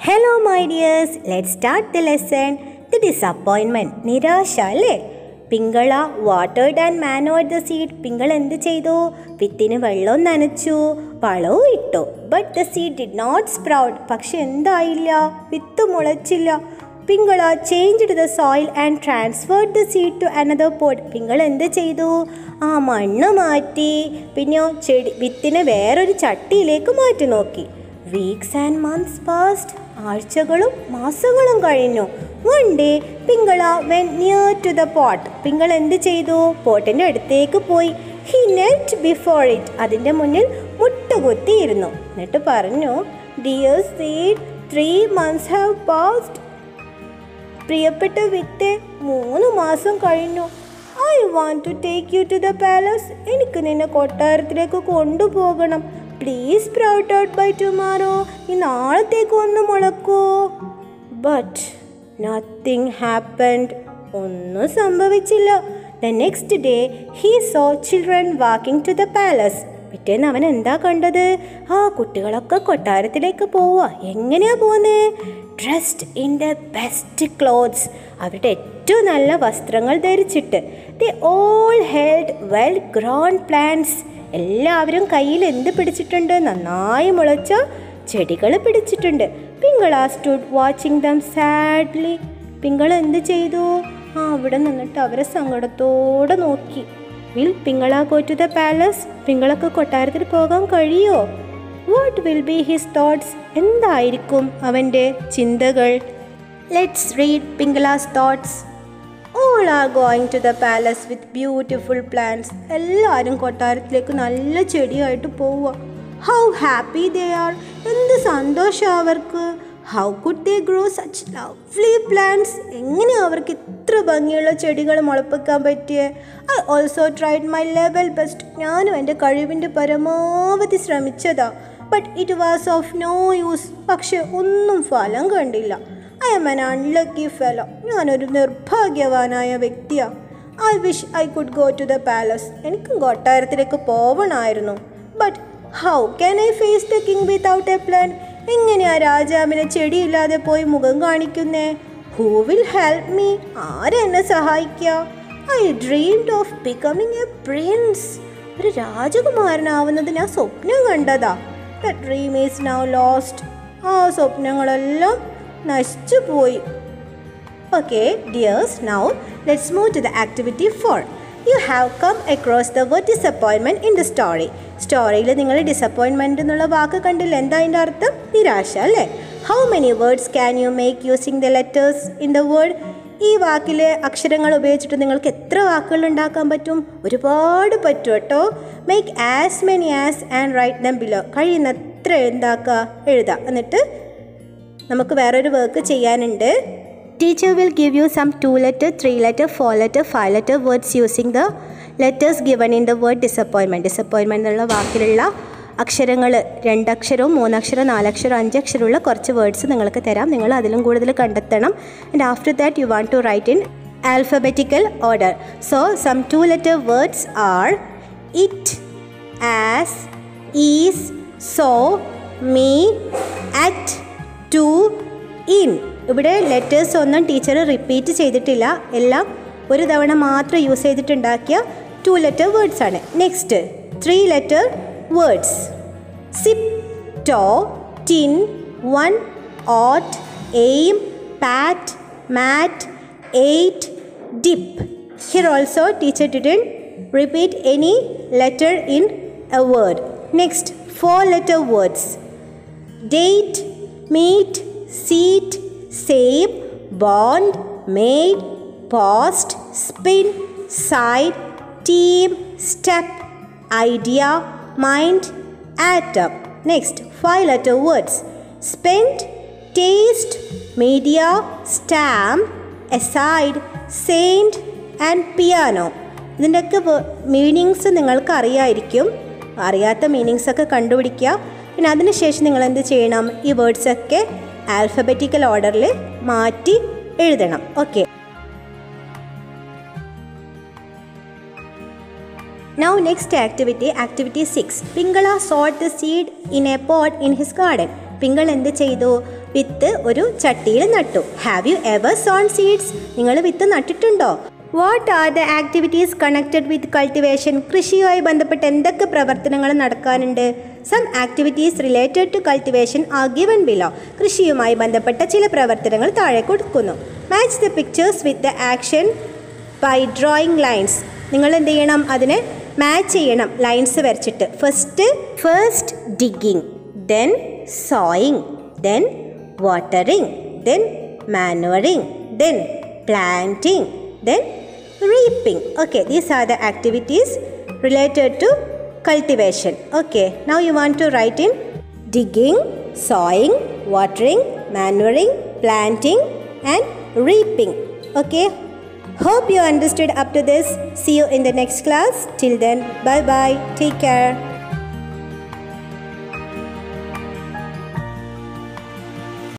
Hello my dears let start the lesson the disappointment നിരാശ അല്ലേ Pingala watered and manured the seed Pingal എന്ത് ചെയ്തു വിത്തിന് വെള്ളം നനച്ചു വളവും ഇട്ടു but the seed did not sprout പക്ഷെ എന്തായില്ല വിത്ത് മുളച്ചില്ല Pingala changed the soil and transferred the seed to another pot Pingal എന്ത് ചെയ്തു ആ മണ്ണ് മാറ്റി പിന്നെയോ ചെടി വിത്തിനെ വേറൊരു ചട്ടിയിലേക്ക് മാറ്റി നോക്കി വീക്സ് ആൻഡ് മന്ത്സ് പാസ്റ്റ് ആഴ്ചകളും മാസങ്ങളും കഴിഞ്ഞു one day Pingala went near to the pot Pingal എന്ത് ചെയ്തു പോട്ടിൻ്റെ അടുത്തേക്ക് പോയി ഹി നെറ്റ് ബിഫോർ ഇറ്റ് അതിൻ്റെ മുന്നിൽ മുട്ടുകുത്തിയിരുന്നു എന്നിട്ട് പറഞ്ഞു dear seed three months have passed പ്രിയപ്പെട്ട വിത്ത് മൂന്ന് മാസം കഴിഞ്ഞു I want to take you to the palace എനിക്ക് നിന്നെ കൊട്ടാരത്തിലേക്ക് കൊണ്ടുപോകണം please sprout out by tomorrow ഈ നാളത്തേക്ക് ഒന്ന് മുളക്കൂ ബട്ട് നത്തിങ് ഹാപ്പൻഡ് ഒന്നും സംഭവിച്ചില്ല the next day he saw children walking to the palace പിറ്റേന്ന് അവൻ എന്താ കണ്ടത് ആ കുട്ടികളൊക്കെ കൊട്ടാരത്തിലേക്ക് പോവുക എങ്ങനെയാ പോകുന്നേ dressed in the best clothes അവരുടെ ഏറ്റവും നല്ല വസ്ത്രങ്ങൾ ധരിച്ചിട്ട് they all held well grown plants എല്ലാവരും കയ്യിൽ എന്ത് പിടിച്ചിട്ടുണ്ട് നന്നായി മുളച്ച ചെടികൾ പിടിച്ചിട്ടുണ്ട് Pingala stood watching them sadly Pingal എന്ത് ചെയ്തു ആ അവിടെ നിന്നിട്ട് അവരെ സങ്കടത്തോടെ നോക്കി will Pingala go to the palace പിങ്കളൊക്കെ കൊട്ടാരത്തിൽ പോകാൻ കഴിയോ what will be his thoughts എന്തായിരിക്കും അവൻ്റെ ചിന്തകൾ let's read Pingala's thoughts all are going to the palace with beautiful plants എല്ലാവരും കൊട്ടാരത്തിലേക്ക് നല്ല ചെടിയായിട്ട് പോവുക ഹൗ ഹാപ്പി ദേ ആർ എന്ത് സന്തോഷം അവർക്ക് how could they grow such lovely plants എങ്ങനെ അവർക്ക് ഇത്ര ഭംഗിയുള്ള ചെടികൾ മുളപ്പിക്കാൻ പറ്റിയേ I also tried my level best ഞാനും എൻ്റെ കഴിവിൻ്റെ പരമാവധി ശ്രമിച്ചതാ but it was of no use പക്ഷെ ഒന്നും ഫലം കണ്ടില്ല I am an unlucky fellow ഞാനൊരു നിർഭാഗ്യവാനായ വ്യക്തിയാണ് I wish I could go to the palace എനിക്കും കൊട്ടാരത്തിലേക്ക് പോവണമായിരുന്നു but how can I face the king without a plan എങ്ങനെയാ രാജാവിനെ ചെടിയില്ലാതെ പോയി മുഖം കാണിക്കുന്നേ ഹൂ വിൽ ഹെൽപ്പ് മീ ആരെന്നെ സഹായിക്കുക I dreamed of becoming a prince ഒരു രാജകുമാരനാവുന്നത് ഞാൻ സ്വപ്നം കണ്ടതാ the dream is now lost ആ സ്വപ്നങ്ങളെല്ലാം നശിച്ചു പോയി okay dears now let's move to the activity four you have come across the word disappointment in the story സ്റ്റോറിയിൽ നിങ്ങൾ ഡിസപ്പോയിൻമെൻറ്റ് എന്നുള്ള വാക്ക് കണ്ടില്ല എന്താ അതിൻ്റെ അർത്ഥം നിരാശ അല്ലേ how many words can you make using the letters in the word ഈ വാക്കിലെ അക്ഷരങ്ങൾ ഉപയോഗിച്ചിട്ട് നിങ്ങൾക്ക് എത്ര വാക്കുകൾ ഉണ്ടാക്കാൻ പറ്റും ഒരുപാട് പറ്റും കേട്ടോ make as many as and write them below കഴിയുന്നത്ര എന്താക്കുക എഴുതാം എന്നിട്ട് നമുക്ക് വേറൊരു വർക്ക് ചെയ്യാനുണ്ട് teacher will give you some two letter three letter four letter five letter words using the letters given in the word disappointment disappointment എന്നുള്ള വാക്കിലുള്ള അക്ഷരങ്ങൾ രണ്ടക്ഷരവും മൂന്നക്ഷരം നാലക്ഷരം അഞ്ചക്ഷരമുള്ള കുറച്ച് വേർഡ്സ് നിങ്ങൾക്ക് തരാം നിങ്ങൾ അതിലും കൂടുതൽ കണ്ടെത്തണം and after that you want to write in alphabetical order so some two letter words are it as is so me at to in ഇവിടെ ലെറ്റേഴ്സ് ഒന്നും ടീച്ചർ റിപ്പീറ്റ് ചെയ്തിട്ടില്ല എല്ലാം ഒരു തവണ മാത്രം യൂസ് ചെയ്തിട്ടുണ്ടാക്കിയ ടു ലെറ്റർ വേർഡ്സ് ആണ് next three letter words sip toe tin one oat aim pat mat ate dip here also teacher didn't repeat any letter in a word next four letter words date, meet, seat, save, bond, made, post, spin, side, team, step, idea, mind, atom. Next, five letter words spent, taste, media, stamp, aside, saint, and piano. ഇതിൻ്റെയൊക്കെ meanings നിങ്ങൾക്ക് അറിയായിരിക്കും അറിയാത്ത meanings ഒക്കെ കണ്ടുപിടിക്കുക പിന്നെ അതിനുശേഷം നിങ്ങൾ എന്ത് ചെയ്യണം ഈ വേർഡ്സൊക്കെ ആൽഫബറ്റിക്കൽ ഓർഡറിൽ മാറ്റി എഴുതണം okay Now next activity, activity 6. Pingala sowed the seed in a pot in his garden. Pingal എന്ത് ചെയ്തു വിത്ത് ഒരു ചട്ടിയിൽ നട്ടു have you ever sown seeds നിങ്ങൾ വിത്ത് നട്ടിട്ടുണ്ടോ what are the activities connected with cultivation കൃഷിയുമായി ബന്ധപ്പെട്ട് എന്തൊക്കെ പ്രവർത്തനങ്ങൾ നടക്കാനുണ്ട് some activities related to cultivation are given below കൃഷിയുമായി ബന്ധപ്പെട്ട ചില പ്രവർത്തനങ്ങൾ താഴെ കൊടുക്കുന്നു match the pictures with the action by drawing lines നിങ്ങൾ എന്ത് ചെയ്യണം അതിനെ മാച്ച് ചെയ്യണം ലൈൻസ് വരച്ചിട്ട് first first digging then sowing then watering then manoeuvring then planting then reaping okay these are the activities related to cultivation okay now you want to write in digging sowing watering manuring planting and reaping okay hope you understood up to this see you in the next class till then bye bye take care